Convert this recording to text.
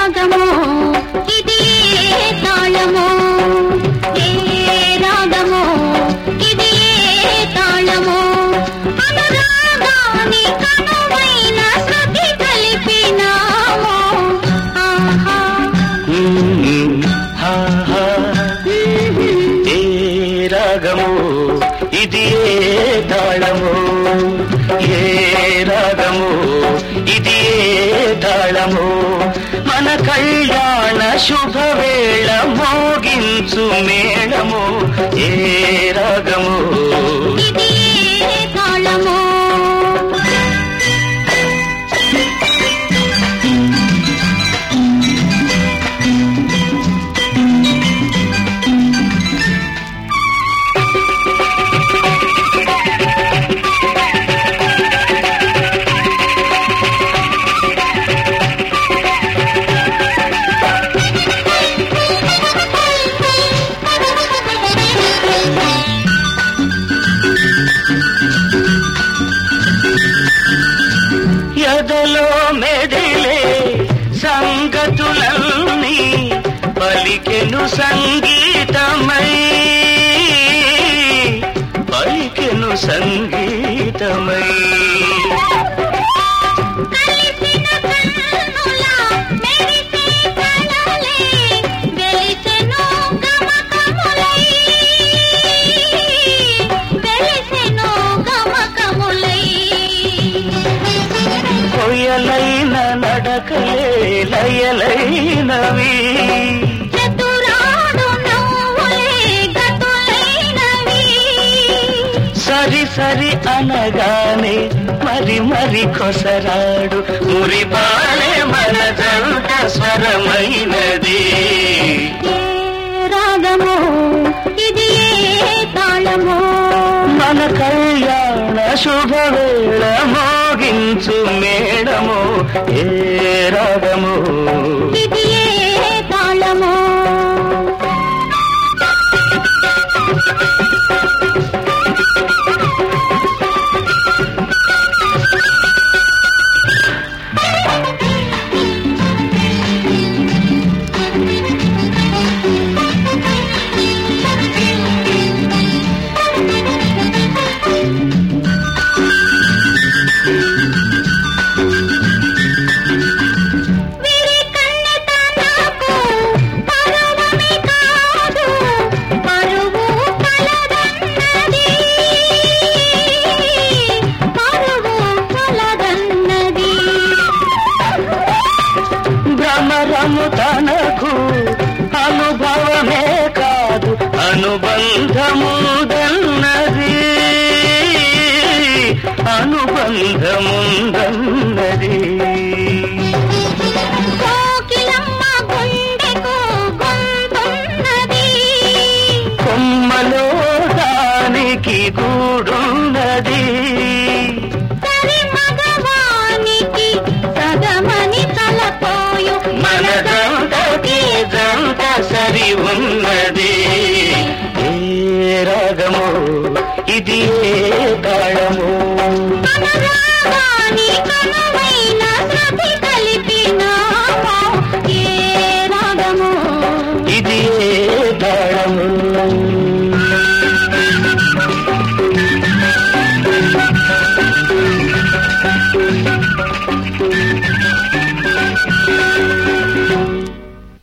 రాగమో ఇది ఏ తాళమో ఏ రాగమో ఇది ఏ తాళమో అనురాగాని కనువైన శృతి కలిపినామో ఆహా మ్మ్. హా, హా. ఏ రాగము ఇది ఏ తాళము ఏ రాగము ఇది ఏ తాళము మన కళ్యాణ శుభవేళ మోగించు మేళము ఏ రాగము ఇది ఏ తాళమో ఎదలో మెదిలే సంగతులన్నీ పలికెను సంగీతమై పలికెను సంగీతమై కలిసిన కన్నుల మెరిసే కళలే వెలిసెను గమకములై వెలిసెను గమకములై కొయ్యలైన నడకలే లయలైనవి చతురాడు నవ్వులే గతులైనవి సరి సరి అనగానే మరి మరి కొసరాడు మురిపాలే మన జంట స్వరమైనది ఏ రాగమో ఇది ఏ తాళమో మన కళ్యాణ శుభవేళ మోగించు మేడము ఏ రాగము ఇది ఏ తాళమో విరి కన్నెతనకు పరువమే కాదు పరువు కలదన్నది పరువు కలదన్నది భ్రమరము తనకు అనుభవమే కాదు అనుబంధముదన్నది అనుబంధముందన్నది కోకిలమ్మ గుండెకు గొంతున్నది కొమ్మలో దానికి గూడున్నది సరి మగవానికి సగమని తలపోయు మన జంటకి జంట సరి ఉన్నది ఏ రాగము ఇది ఏ తాళము అనురాగాని కనువైన శృతి కలిపినామో ఏ రాగమో ఇది ఏ తాళము ఏ